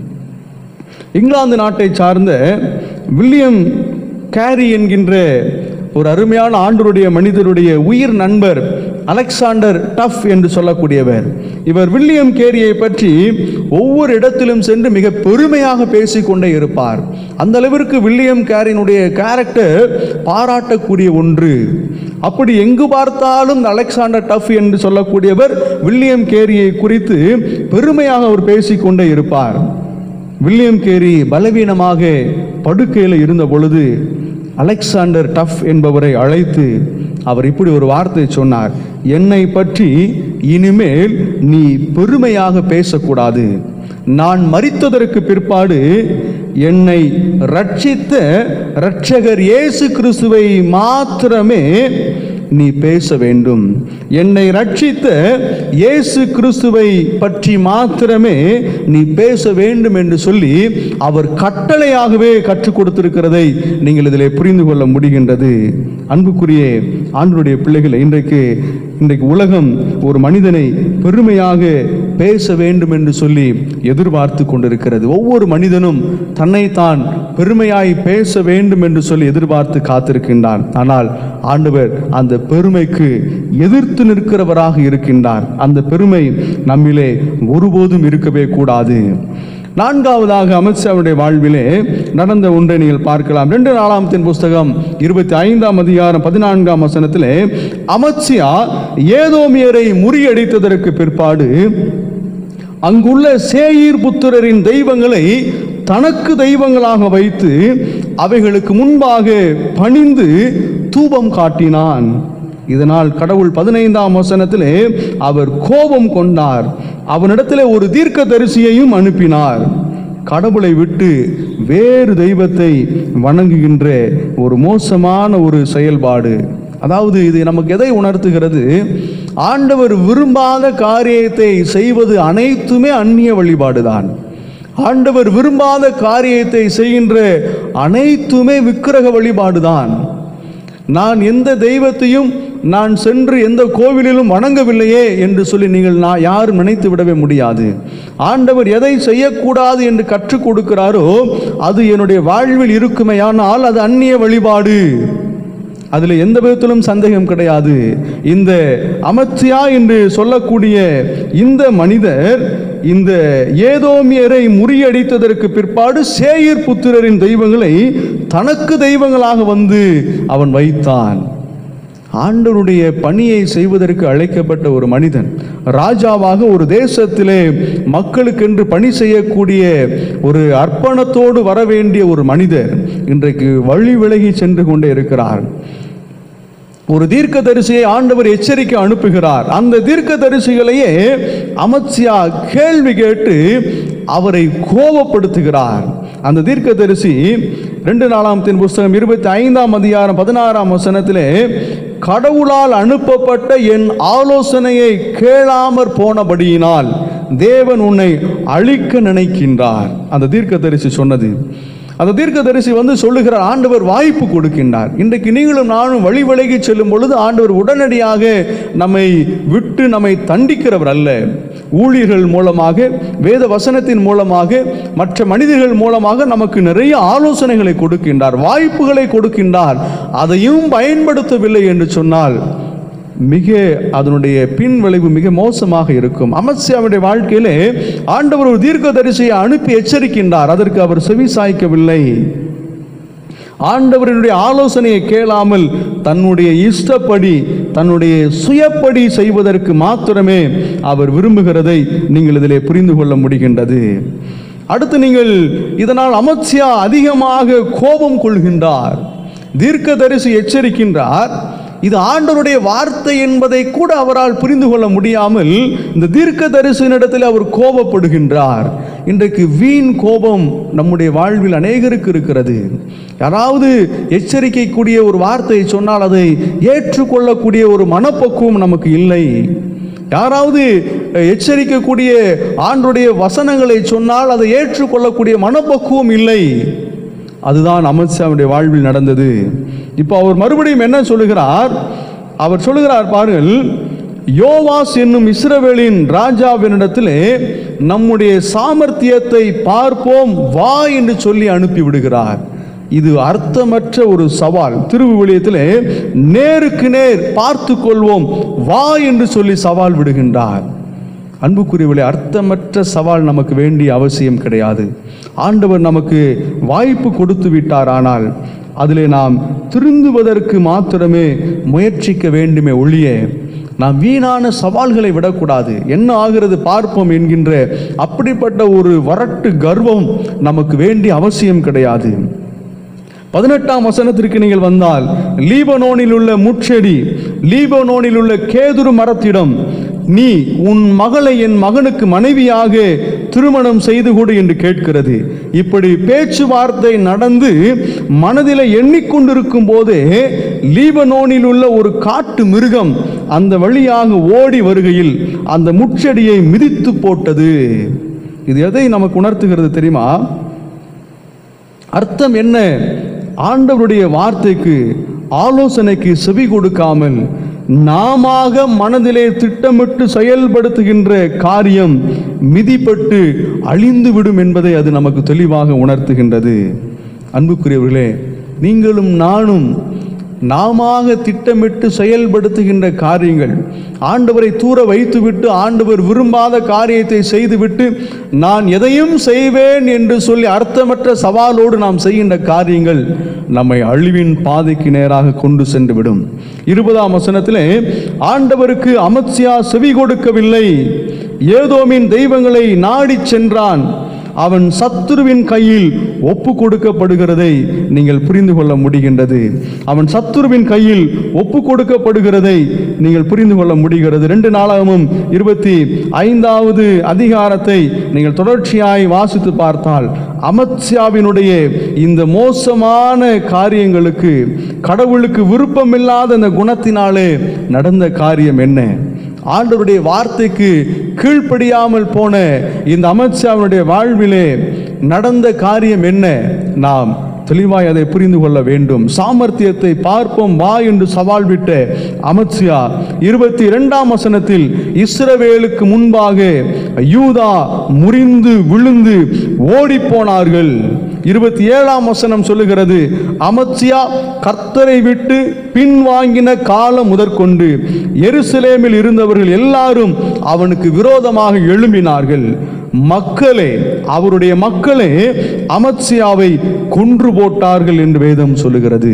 இங்கிலாந்து நாட்டை சார்ந்த வில்லியம் கேரி என்கின்ற ஒரு அருமையான ஆண்டருடைய மனிதருடைய உயிர் நண்பர் அலெக்சாண்டர் டஃப் என்று சொல்லக்கூடியவர் இவர் வில்லியம் கேரியை பற்றி ஒவ்வொரு இடத்திலும் சென்று மிக பெருமையாக பேசிக்கொண்டே இருப்பார் அந்த அளவிற்கு வில்லியம் கேரியினுடைய கேரக்டர் பாராட்டக்கூடிய ஒன்று அப்படி எங்கு பார்த்தாலும் இந்த அலெக்சாண்டர் டஃப் என்று சொல்லக்கூடியவர் வில்லியம் கேரியை குறித்து பெருமையாக அவர் பேசிக்கொண்டே இருப்பார் வில்லியம் கேரி பலவீனமாக படுக்கையில் இருந்த பொழுது அலெக்சாண்டர் டஃப் என்பவரை அழைத்து அவர் இப்படி ஒரு வார்த்தை சொன்னார் என்னை பற்றி இனிமேல் நீ பெருமையாக பேசக்கூடாது நான் மரித்ததற்கு பிற்பாடு என்னை ரட்சித்த இரட்சகர் இயேசு கிறிஸ்துவை மாத்திரமே நீ பேச வேண்டும் என்னை ரட்சித்த இயேசு கிறிஸ்துவை பற்றி மாத்திரமே நீ பேச வேண்டும் என்று சொல்லி அவர் கட்டளையாகவே கற்றுக் கொடுத்திருக்கிறதை நீங்கள் இதில் புரிந்து கொள்ள முடிகின்றது அன்புக்குரிய ஆண்டனுடைய பிள்ளைகள் இன்றைக்கு இன்றைக்கு உலகம் ஒரு மனிதனை பெருமையாக பேச வேண்டும் என்று சொல்லி எதிர்பார்த்து கொண்டிருக்கிறது ஒவ்வொரு மனிதனும் தன்னைத்தான் பெருமையாய் பேச வேண்டும் என்று சொல்லி எதிர்பார்த்து காத்திருக்கின்றான் ஆனால் ஆண்டவர் அந்த பெருமைக்கு எதிர்த்து நிற்கிறவராக இருக்கின்றார் அந்த பெருமை நம்மிலே ஒருபோதும் இருக்கவே கூடாது நான்காவதாக அமித்ஷாவுடைய வாழ்விலே நடந்த ஒன்றை நீங்கள் பார்க்கலாம் ரெண்டு நாளாமத்தின் புஸ்தகம் இருபத்தி ஐந்தாம் அதிகாரம் பதினான்காம் வசனத்திலே அமத்சியா ஏதோமியரை முறியடித்ததற்கு பிற்பாடு அங்குள்ள சேயீர் புத்திரரின் தெய்வங்களை தனக்கு தெய்வங்களாக வைத்து அவைகளுக்கு முன்பாக பணிந்து தூபம் காட்டினான் இதனால் கடவுள் பதினைந்தாம் வசனத்திலே அவர் கோபம் கொண்டார் அவனிடத்திலே ஒரு தீர்க்க தரிசியையும் அனுப்பினார் கடவுளை விட்டு வேறு தெய்வத்தை வணங்குகின்ற ஒரு மோசமான ஒரு செயல்பாடு அதாவது இது நமக்கு எதை உணர்த்துகிறது ஆண்டவர் விரும்பாத காரியத்தை செய்வது அனைத்துமே அந்நிய வழிபாடுதான் ஆண்டவர் விரும்பாத காரியத்தை செய்கின்ற அனைத்துமே விக்கிரக வழிபாடுதான் நான் எந்த தெய்வத்தையும் நான் சென்று எந்த கோவிலிலும் வணங்கவில்லையே என்று சொல்லி நீங்கள் நான் யாரும் நினைத்து விடவே முடியாது ஆண்டவர் எதை செய்யக்கூடாது என்று கற்றுக் கொடுக்கிறாரோ அது என்னுடைய வாழ்வில் இருக்குமேயானால் அது அந்நிய வழிபாடு அதில் எந்த விதத்திலும் சந்தேகம் கிடையாது இந்த அமர்த்தியா என்று சொல்லக்கூடிய இந்த மனிதர் இந்த ஏதோமியரை முறியடித்ததற்கு பிற்பாடு சேயீர் புத்திரரின் தெய்வங்களை தனக்கு தெய்வங்களாக வந்து அவன் வைத்தான் ஆண்டவருடைய பணியை செய்வதற்கு அழைக்கப்பட்ட ஒரு மனிதன் ராஜாவாக ஒரு தேசத்திலே மக்களுக்கென்று பணி செய்யக்கூடிய ஒரு அர்ப்பணத்தோடு வர வேண்டிய ஒரு மனிதர் இன்றைக்கு வழி விலகி சென்று கொண்டே இருக்கிறார் ஒரு தீர்க்கதரிசியை ஆண்டவர் எச்சரிக்கை அனுப்புகிறார் அந்த தீர்க்கதரிசிகளையே அமத்சியா கேள்வி கேட்டு அவரை கோபப்படுத்துகிறார் அந்த தீர்க்கதரிசி ரெண்டு நாளாமத்தின் புஸ்தகம் இருபத்தி ஐந்தாம் அதிகாரம் பதினாறாம் வசனத்திலே கடவுளால் அனுப்பப்பட்ட என் ஆலோசனையை கேளாமற் போனபடியினால் தேவன் உன்னை அழிக்க நினைக்கின்றார் அந்த தீர்க்கதரிசி சொன்னது அந்த தீர்க்கதரிசி வந்து சொல்லுகிறார் ஆண்டவர் வாய்ப்பு கொடுக்கின்றார் இன்றைக்கு நீங்களும் நானும் வழி விலகி செல்லும் பொழுது ஆண்டவர் உடனடியாக நம்மை விட்டு நம்மை தண்டிக்கிறவர் அல்ல ஊழியர்கள் மூலமாக வேத வசனத்தின் மூலமாக மற்ற மனிதர்கள் மூலமாக நமக்கு நிறைய ஆலோசனைகளை கொடுக்கின்றார் வாய்ப்புகளை கொடுக்கின்றார் அதையும் பயன்படுத்தவில்லை என்று சொன்னால் மிக அதனுடைய பின் விளைவு மிக மோசமாக இருக்கும் அமத்சியாவுடைய வாழ்க்கையிலே ஆண்டவர் ஒரு தீர்க்கதரிசியை அனுப்பி எச்சரிக்கின்றார் அதற்கு அவர் செவி சாய்க்கவில்லை ஆண்டவரினுடைய ஆலோசனையை கேளாமல் தன்னுடைய இஷ்டப்படி தன்னுடைய சுயப்படி செய்வதற்கு மாத்திரமே அவர் விரும்புகிறதை நீங்கள் இதிலே புரிந்து கொள்ள முடிகின்றது அடுத்து நீங்கள் இதனால் அமத்சியா அதிகமாக கோபம் கொள்கின்றார் தீர்க்கதரிசி எச்சரிக்கின்றார் இது ஆண்டவருடைய வார்த்தை என்பதை கூட அவரால் புரிந்து கொள்ள முடியாமல் இந்த தீர்க்க தரிசனிடத்தில் அவர் கோபப்படுகின்றார் இன்றைக்கு வீண் கோபம் நம்முடைய வாழ்வில் அநேகருக்கு இருக்கிறது யாராவது எச்சரிக்கை கூடிய ஒரு வார்த்தையை சொன்னால் அதை ஏற்றுக்கொள்ளக்கூடிய ஒரு மனப்பக்குவம் நமக்கு இல்லை யாராவது எச்சரிக்கக்கூடிய ஆண்டுடைய வசனங்களை சொன்னால் அதை ஏற்றுக்கொள்ளக்கூடிய மனப்பக்குவம் இல்லை அதுதான் அமித்ஷாவுடைய வாழ்வில் நடந்தது இப்போ அவர் மறுபடியும் என்ன சொல்லுகிறார் அவர் சொல்லுகிறார் பாருங்கள் யோவாஸ் என்னும் இஸ்ரவேலின் ராஜாவினிடத்திலே நம்முடைய சாமர்த்தியத்தை பார்ப்போம் வா என்று சொல்லி அனுப்பி விடுகிறார் இது அர்த்தமற்ற ஒரு சவால் திருவிவிலியத்திலே நேருக்கு நேர் பார்த்து கொள்வோம் வா என்று சொல்லி சவால் விடுகின்றார் அன்புக்குரியவர்களே அர்த்தமற்ற சவால் நமக்கு வேண்டிய அவசியம் கிடையாது ஆண்டவர் நமக்கு வாய்ப்பு கொடுத்து விட்டார் ஆனால் அதிலே நாம் திருந்துவதற்கு மாத்திரமே முயற்சிக்க வேண்டுமே ஒழிய நாம் வீணான சவால்களை விடக்கூடாது என்ன ஆகிறது பார்ப்போம் என்கின்ற அப்படிப்பட்ட ஒரு வரட்டு கர்வம் நமக்கு வேண்டிய அவசியம் கிடையாது பதினெட்டாம் வசனத்திற்கு நீங்கள் வந்தால் லீபனோனில் உள்ள முட்செடி லீபனோனில் உள்ள கேதுரு மரத்திடம் நீ உன் மகளை என் மகனுக்கு மனைவியாக திருமணம் செய்து கொடு என்று கேட்கிறது இப்படி பேச்சுவார்த்தை நடந்து மனதில் எண்ணிக்கொண்டிருக்கும் போதே லீபனோனில் உள்ள ஒரு காட்டு மிருகம் அந்த வழியாக ஓடி வருகையில் அந்த முட்செடியை மிதித்து போட்டது இது எதை நமக்கு உணர்த்துகிறது தெரியுமா அர்த்தம் என்ன ஆண்டவருடைய வார்த்தைக்கு ஆலோசனைக்கு செவி கொடுக்காமல் நாமாக மனதிலே திட்டமிட்டு செயல்படுத்துகின்ற காரியம் மிதிப்பட்டு அழிந்து விடும் என்பதை அது நமக்கு தெளிவாக உணர்த்துகின்றது அன்புக்குரியவர்களே நீங்களும் நானும் நாமாக திட்டமிட்டு செயல்படுத்துகின்ற காரியங்கள் ஆண்டவரை தூர வைத்துவிட்டு ஆண்டவர் விரும்பாத காரியத்தை செய்துவிட்டு நான் எதையும் செய்வேன் என்று சொல்லி அர்த்தமற்ற சவாலோடு நாம் செய்கின்ற காரியங்கள் நம்மை அழிவின் பாதைக்கு நேராக கொண்டு சென்று விடும் இருபதாம் வசனத்திலே ஆண்டவருக்கு அமத்சியா செவி கொடுக்கவில்லை ஏதோமின் தெய்வங்களை நாடிச் சென்றான் அவன் சத்துருவின் கையில் ஒப்பு கொடுக்கப்படுகிறதை நீங்கள் புரிந்து கொள்ள முடிகின்றது அவன் சத்துருவின் கையில் ஒப்பு கொடுக்கப்படுகிறதை நீங்கள் புரிந்து கொள்ள முடிகிறது ரெண்டு நாளாகவும் இருபத்தி ஐந்தாவது அதிகாரத்தை நீங்கள் தொடர்ச்சியாய் வாசித்து பார்த்தால் அமத்சியாவினுடைய இந்த மோசமான காரியங்களுக்கு கடவுளுக்கு விருப்பமில்லாத இந்த குணத்தினாலே நடந்த காரியம் என்ன ஆண்டவருடைய வார்த்தைக்கு கீழ்ப்படியாமல் போன இந்த அமத்ஷாவினுடைய வாழ்விலே நடந்த காரியம் என்ன நாம் தெளிவாய் அதை புரிந்து கொள்ள வேண்டும் சாமர்த்தியத்தை பார்ப்போம் வா என்று சவால் விட்ட அமத்சியா இருபத்தி இரண்டாம் வசனத்தில் இஸ்ரவேலுக்கு முன்பாக யூதா முறிந்து விழுந்து ஓடிப்போனார்கள் இருபத்தி ஏழாம் வசனம் சொல்லுகிறது அமத்சியா கர்த்தரை விட்டு பின்வாங்கின காலம் முதற்கொண்டு எருசலேமில் இருந்தவர்கள் எல்லாரும் அவனுக்கு விரோதமாக எழும்பினார்கள் மக்களே அவருடைய மக்களே அமத்சியாவை கொன்று போட்டார்கள் என்று வேதம் சொல்லுகிறது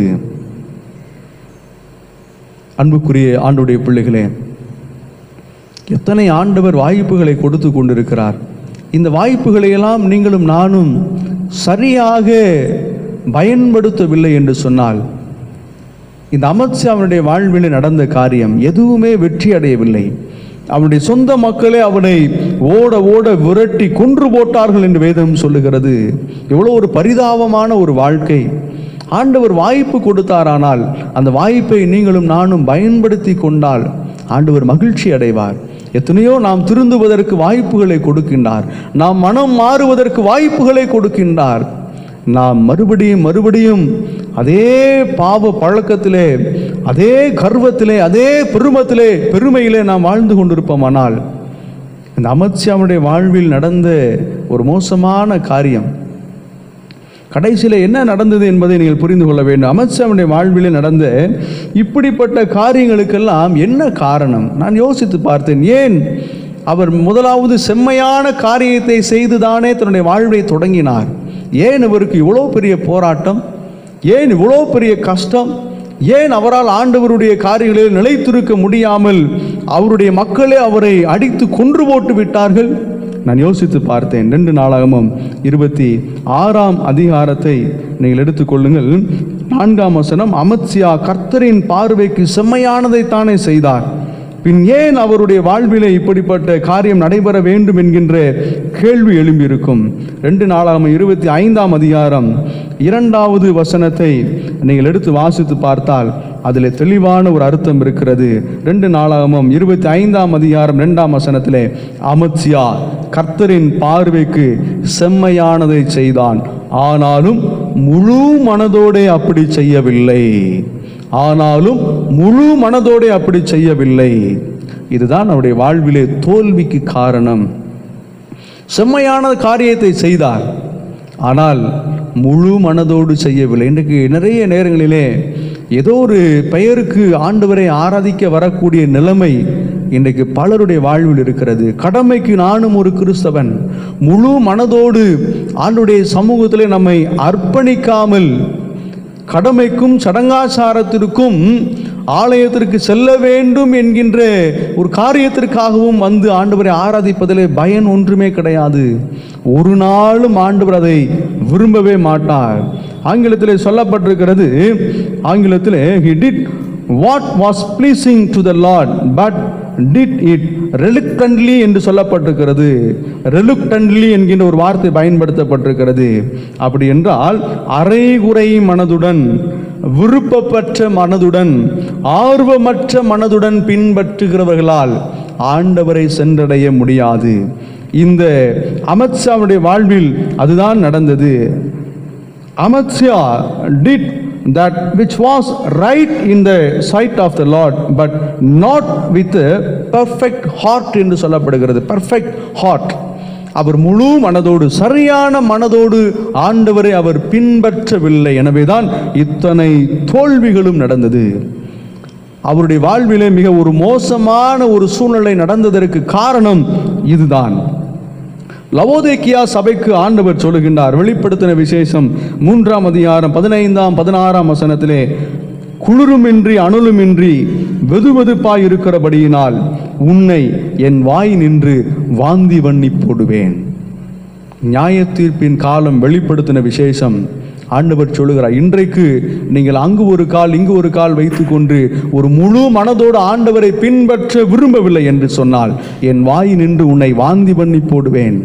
அன்புக்குரிய ஆண்டுடைய பிள்ளைகளே எத்தனை ஆண்டவர் வாய்ப்புகளை கொடுத்து கொண்டிருக்கிறார் இந்த வாய்ப்புகளை எல்லாம் நீங்களும் நானும் சரியாக பயன்படுத்தவில்லை என்று சொன்னால் இந்த அமத்ஷாவினுடைய வாழ்வில் நடந்த காரியம் எதுவுமே வெற்றி அடையவில்லை அவனுடைய சொந்த மக்களே அவனை ஓட ஓட விரட்டி கொன்று போட்டார்கள் என்று வேதம் சொல்லுகிறது எவ்வளோ ஒரு பரிதாபமான ஒரு வாழ்க்கை ஆண்டவர் வாய்ப்பு கொடுத்தாரானால் அந்த வாய்ப்பை நீங்களும் நானும் பயன்படுத்தி கொண்டால் ஆண்டவர் மகிழ்ச்சி அடைவார் எத்தனையோ நாம் திருந்துவதற்கு வாய்ப்புகளை கொடுக்கின்றார் நாம் மனம் மாறுவதற்கு வாய்ப்புகளை கொடுக்கின்றார் நாம் மறுபடியும் மறுபடியும் அதே பாவ பழக்கத்திலே அதே கர்வத்திலே அதே பெருமத்திலே பெருமையிலே நாம் வாழ்ந்து கொண்டிருப்போமானால் இந்த அமத்சியாவுடைய வாழ்வில் நடந்த ஒரு மோசமான காரியம் கடைசியில் என்ன நடந்தது என்பதை நீங்கள் புரிந்து கொள்ள வேண்டும் அமத்சாவுடைய வாழ்விலே நடந்த இப்படிப்பட்ட காரியங்களுக்கெல்லாம் என்ன காரணம் நான் யோசித்து பார்த்தேன் ஏன் அவர் முதலாவது செம்மையான காரியத்தை செய்துதானே தன்னுடைய வாழ்வை தொடங்கினார் ஏன் இவருக்கு இவ்வளோ பெரிய போராட்டம் ஏன் இவ்வளோ பெரிய கஷ்டம் ஏன் அவரால் ஆண்டவருடைய காரியங்களில் நிலைத்திருக்க முடியாமல் அவருடைய மக்களே அவரை அடித்து கொன்று போட்டு விட்டார்கள் நான் யோசித்து பார்த்தேன் ரெண்டு நாளாகமும் இருபத்தி ஆறாம் அதிகாரத்தை நீங்கள் எடுத்துக்கொள்ளுங்கள் நான்காம் வசனம் அமத்சியா கர்த்தரின் பார்வைக்கு செம்மையானதை தானே செய்தார் பின் ஏன் அவருடைய வாழ்விலே இப்படிப்பட்ட காரியம் நடைபெற வேண்டும் என்கின்ற கேள்வி எழும்பியிருக்கும் ரெண்டு நாளாகம இருபத்தி ஐந்தாம் அதிகாரம் இரண்டாவது வசனத்தை நீங்கள் எடுத்து வாசித்து பார்த்தால் அதில் தெளிவான ஒரு அர்த்தம் இருக்கிறது ரெண்டு நாளாகமும் இருபத்தி ஐந்தாம் அதிகாரம் ரெண்டாம் வசனத்திலே அமத்சியா கர்த்தரின் பார்வைக்கு செம்மையானதை செய்தான் ஆனாலும் முழு மனதோடே அப்படி செய்யவில்லை ஆனாலும் முழு மனதோடே அப்படி செய்யவில்லை இதுதான் அவருடைய வாழ்விலே தோல்விக்கு காரணம் செம்மையான காரியத்தை செய்தார் ஆனால் முழு மனதோடு செய்யவில்லை இன்றைக்கு நிறைய நேரங்களிலே ஏதோ ஒரு பெயருக்கு ஆண்டவரை ஆராதிக்க வரக்கூடிய நிலைமை இன்றைக்கு பலருடைய வாழ்வில் இருக்கிறது கடமைக்கு நானும் ஒரு கிறிஸ்தவன் முழு மனதோடு ஆண்டுடைய சமூகத்திலே நம்மை அர்ப்பணிக்காமல் கடமைக்கும் சடங்காச்சாரத்திற்கும் ஆலயத்திற்கு செல்ல வேண்டும் என்கின்ற ஒரு காரியத்திற்காகவும் வந்து ஆண்டவரை ஆராதிப்பதிலே பயன் ஒன்றுமே கிடையாது ஒரு நாளும் ஆண்டவர் அதை விரும்பவே மாட்டார் ஆங்கிலத்திலே சொல்லப்பட்டிருக்கிறது ஆங்கிலத்திலே he did what was pleasing to the lord but did it reluctantly என்று சொல்லப்பட்டிருக்கிறது reluctantly என்கின்ற ஒரு வார்த்தை பயன்படுத்தப்பட்டிருக்கிறது அப்படி என்றால் அரைகுறை மனதுடன் விருப்பப்பற்ற மனதுடன் ஆர்வமற்ற மனதுடன் பின்பற்றுகிறவர்களால் ஆண்டவரை சென்றடைய முடியாது இந்த அமத்சாவுடைய வாழ்வில் அதுதான் நடந்தது Amaziah did that which was right in the sight of the Lord but not with a perfect heart என்று சொல்லப்படுகிறது perfect heart அவர் முழு மனதோடு சரியான மனதோடு ஆண்டவரை அவர் பின்பற்றவில்லை எனவேதான் இத்தனை தோல்விகளும் நடந்தது அவருடைய வாழ்விலே மிக ஒரு மோசமான ஒரு சூழ்நிலை நடந்ததற்கு காரணம் இதுதான் லவோதேக்கியா சபைக்கு ஆண்டவர் சொல்லுகின்றார் வெளிப்படுத்தின விசேஷம் மூன்றாம் அதிகாரம் பதினைந்தாம் பதினாறாம் வசனத்திலே குளிருமின்றி அனலுமின்றி வெதுவெதுப்பாய் இருக்கிறபடியினால் உன்னை என் வாய் நின்று வாந்தி பண்ணி போடுவேன் நியாயத்தீர்ப்பின் காலம் வெளிப்படுத்தின விசேஷம் ஆண்டவர் சொல்லுகிறார் இன்றைக்கு நீங்கள் அங்கு ஒரு கால் இங்கு ஒரு கால் வைத்துக்கொண்டு ஒரு முழு மனதோடு ஆண்டவரை பின்பற்ற விரும்பவில்லை என்று சொன்னால் என் வாய் நின்று உன்னை வாந்தி பண்ணி போடுவேன்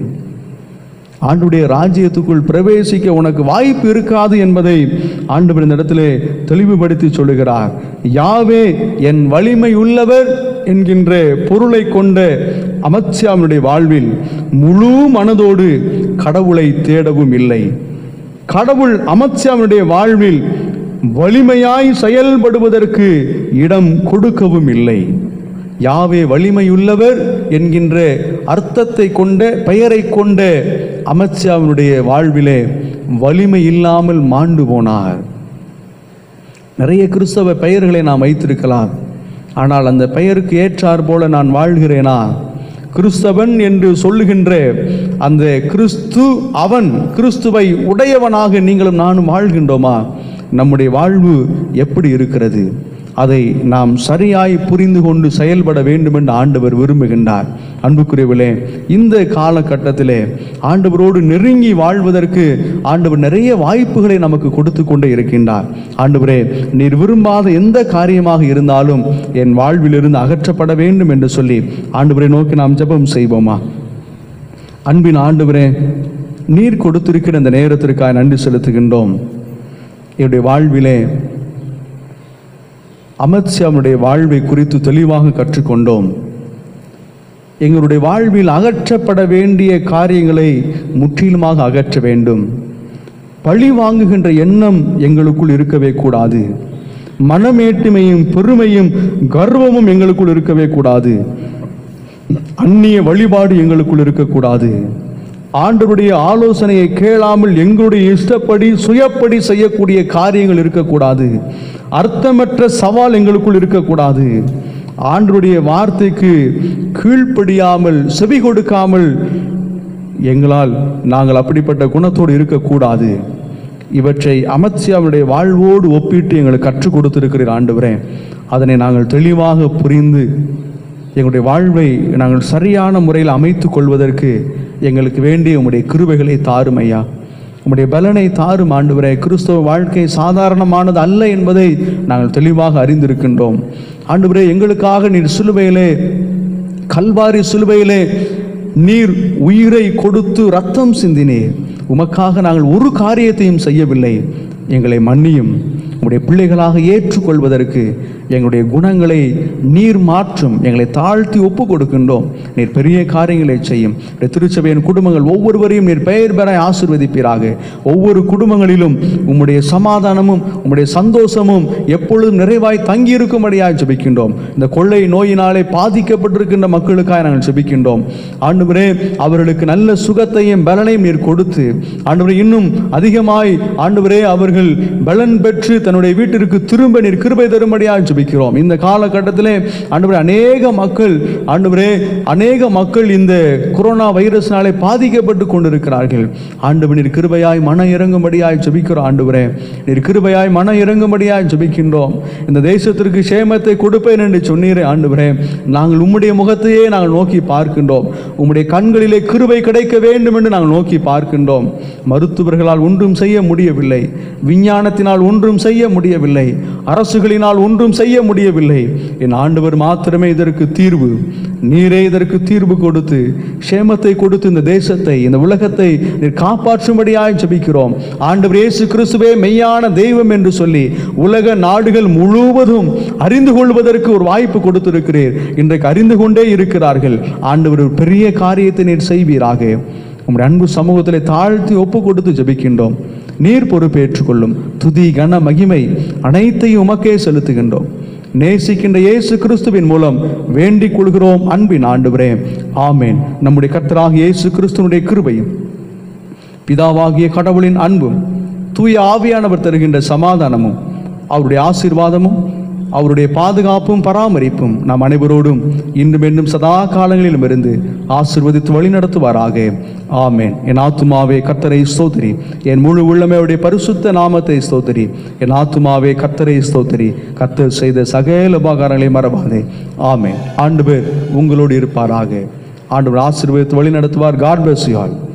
ஆண்டுடைய ராஜ்யத்துக்குள் பிரவேசிக்க உனக்கு வாய்ப்பு இருக்காது என்பதை ஆண்டவர் இந்த இடத்திலே தெளிவுபடுத்தி சொல்லுகிறார் யாவே என் வலிமை உள்ளவர் என்கின்ற பொருளை கொண்ட அமத்சியாவினுடைய வாழ்வில் முழு மனதோடு கடவுளை தேடவும் இல்லை கடவுள் அமத்சியாவினுடைய வாழ்வில் வலிமையாய் செயல்படுவதற்கு இடம் கொடுக்கவும் இல்லை யாவே வலிமையுள்ளவர் என்கின்ற அர்த்தத்தை கொண்ட பெயரை கொண்ட அமத்சியாவினுடைய வாழ்விலே வலிமை இல்லாமல் மாண்டு போனார் நிறைய கிறிஸ்தவ பெயர்களை நாம் வைத்திருக்கலாம் ஆனால் அந்த பெயருக்கு ஏற்றார் போல நான் வாழ்கிறேனா கிறிஸ்தவன் என்று சொல்லுகின்ற அந்த கிறிஸ்து அவன் கிறிஸ்துவை உடையவனாக நீங்களும் நானும் வாழ்கின்றோமா நம்முடைய வாழ்வு எப்படி இருக்கிறது அதை நாம் சரியாய் புரிந்து கொண்டு செயல்பட வேண்டும் என்று ஆண்டவர் விரும்புகின்றார் அன்புக்குரியவர்களே இந்த காலகட்டத்திலே ஆண்டவரோடு நெருங்கி வாழ்வதற்கு ஆண்டவர் நிறைய வாய்ப்புகளை நமக்கு கொடுத்து கொண்டே இருக்கின்றார் ஆண்டவரே நீர் விரும்பாத எந்த காரியமாக இருந்தாலும் என் வாழ்விலிருந்து அகற்றப்பட வேண்டும் என்று சொல்லி ஆண்டவரை நோக்கி நாம் ஜெபம் செய்வோமா அன்பின் ஆண்டவரே நீர் கொடுத்திருக்கிற இந்த நேரத்திற்காக நன்றி செலுத்துகின்றோம் என்னுடைய வாழ்விலே அமத்சியாவுடைய வாழ்வை குறித்து தெளிவாக கற்றுக்கொண்டோம் எங்களுடைய வாழ்வில் அகற்றப்பட வேண்டிய காரியங்களை முற்றிலுமாக அகற்ற வேண்டும் பழி வாங்குகின்ற எண்ணம் எங்களுக்குள் இருக்கவே கூடாது மனமேட்டுமையும் பெருமையும் கர்வமும் எங்களுக்குள் இருக்கவே கூடாது அந்நிய வழிபாடு எங்களுக்குள் இருக்கக்கூடாது ஆண்டவருடைய ஆலோசனையை கேளாமல் எங்களுடைய இஷ்டப்படி சுயப்படி செய்யக்கூடிய காரியங்கள் இருக்கக்கூடாது அர்த்தமற்ற சவால் எங்களுக்குள் இருக்கக்கூடாது ஆண்டவருடைய வார்த்தைக்கு கீழ்ப்படியாமல் செவி கொடுக்காமல் எங்களால் நாங்கள் அப்படிப்பட்ட குணத்தோடு இருக்கக்கூடாது இவற்றை அமத்சியாவுடைய வாழ்வோடு ஒப்பிட்டு எங்களுக்கு கற்றுக் கொடுத்திருக்கிறீர் ஆண்டவரே அதனை நாங்கள் தெளிவாக புரிந்து எங்களுடைய வாழ்வை நாங்கள் சரியான முறையில் அமைத்துக் கொள்வதற்கு எங்களுக்கு வேண்டிய உம்முடைய கிருபைகளை தாரும் ஐயா உம்முடைய பலனை தாரும் ஆண்டவரே கிறிஸ்தவ வாழ்க்கை சாதாரணமானது அல்ல என்பதை நாங்கள் தெளிவாக அறிந்திருக்கின்றோம் ஆண்டவரே எங்களுக்காக நீர் சிலுவையிலே கல்வாரி சிலுவையிலே நீர் உயிரை கொடுத்து ரத்தம் சிந்தினீர் உமக்காக நாங்கள் ஒரு காரியத்தையும் செய்யவில்லை எங்களை மன்னியும் உம்முடைய பிள்ளைகளாக ஏற்றுக்கொள்வதற்கு எங்களுடைய குணங்களை நீர் மாற்றும் எங்களை தாழ்த்தி ஒப்பு கொடுக்கின்றோம் நீர் பெரிய காரியங்களை செய்யும் உம்முடைய திருச்சபையின் குடும்பங்கள் ஒவ்வொருவரையும் நீர் பெயர் பெற ஆசிர்வதிப்பீராக ஒவ்வொரு குடும்பங்களிலும் உம்முடைய சமாதானமும் உம்முடைய சந்தோஷமும் எப்பொழுதும் நிறைவாய் தங்கியிருக்கும்படியாய் ஜெபிக்கின்றோம் இந்த கொள்ளை நோயினாலே பாதிக்கப்பட்டிருக்கின்ற மக்களுக்காக நாங்கள் ஜெபிக்கின்றோம் ஆண்டவரே அவர்களுக்கு நல்ல சுகத்தையும் பலனையும் நீர் கொடுத்து ஆண்டவரே இன்னும் அதிகமாய் ஆண்டவரே அவர்கள் பலன் பெற்று தன்னுடைய வீட்டிற்கு திரும்ப நீர் கிருபை தரும்படியாக ஜெபிக்கிறோம் இந்த காலகட்டத்திலே ஆண்டவரே அநேக மக்கள் ஆண்டவரே அநேக மக்கள் இந்த கொரோனா வைரஸ்னாலே பாதிக்கப்பட்டு கொண்டிருக்கிறார்கள் ஆண்டவர் நீர் கிருபையாய் மன இறங்கும்படியாய் ஜெபிக்கிறோம் ஆண்டவரே நீர் கிருபையாய் மன இறங்கும்படியாய் ஜெபிக்கின்றோம் இந்த தேசத்திற்கு சேமத்தை கொடுப்பேன் என்று சொன்னீரே ஆண்டவரே நாங்கள் உம்முடைய முகத்தையே நாங்கள் நோக்கி பார்க்கின்றோம் உம்முடைய கண்களிலே கிருபை கிடைக்க வேண்டும் என்று நாங்கள் நோக்கி பார்க்கின்றோம் மருத்துவர்களால் ஒன்றும் செய்ய முடியவில்லை விஞ்ஞானத்தினால் ஒன்றும் செய்ய முடியவில்லை அரசுகளினால் ஒன்றும் செய்ய முடியவில்லை என் ஆண்டவர் மாத்திரமே இதற்கு தீர்வு நீரே இதற்கு தீர்வு கொடுத்து சேமத்தை கொடுத்து இந்த தேசத்தை இந்த உலகத்தை நீர் காப்பாற்றும்படியாய் ஜெபிக்கிறோம் ஆண்டவர் இயேசு கிறிஸ்துவே மெய்யான தெய்வம் என்று சொல்லி உலக நாடுகள் முழுவதும் அறிந்து கொள்வதற்கு ஒரு வாய்ப்பு கொடுத்திருக்கிறீர் இன்றைக்கு அறிந்து கொண்டே இருக்கிறார்கள் ஆண்டவர் ஒரு பெரிய காரியத்தை நீர் செய்வீராக உம்முடைய அன்பு சமூகத்திலே தாழ்த்தி ஒப்பு கொடுத்து ஜெபிக்கின்றோம் நீர் பொறுப்பேற்றுக் கொள்ளும் துதி கன மகிமை அனைத்தையும் உமக்கே செலுத்துகின்றோம் நேசிக்கின்ற இயேசு கிறிஸ்துவின் மூலம் வேண்டிக் கொள்கிறோம் அன்பின் ஆண்டவரே ஆமேன் நம்முடைய கர்த்தராக இயேசு கிறிஸ்துவனுடைய கிருபையும் பிதாவாகிய கடவுளின் அன்பும் தூய ஆவியானவர் தருகின்ற சமாதானமும் அவருடைய ஆசீர்வாதமும் அவருடைய பாதுகாப்பும் பராமரிப்பும் நாம் அனைவரோடும் இன்றும் என்னும் சதா காலங்களிலும் இருந்து ஆசீர்வதித்து வழிநடத்துவாராக ஆமேன் என் ஆத்துமாவே கர்த்தரை ஸ்தோத்திரி என் முழு உள்ளமே அவருடைய பரிசுத்த நாமத்தை ஸ்தோத்திரி என் ஆத்துமாவே கர்த்தரை ஸ்தோத்திரி கர்த்தர் செய்த சகல உபகாரங்களை மறவாதே ஆமேன் ஆண்டு பேர் உங்களோடு இருப்பாராக ஆண்டவர் ஆசீர்வதித்து வழி நடத்துவார் காட் bless you all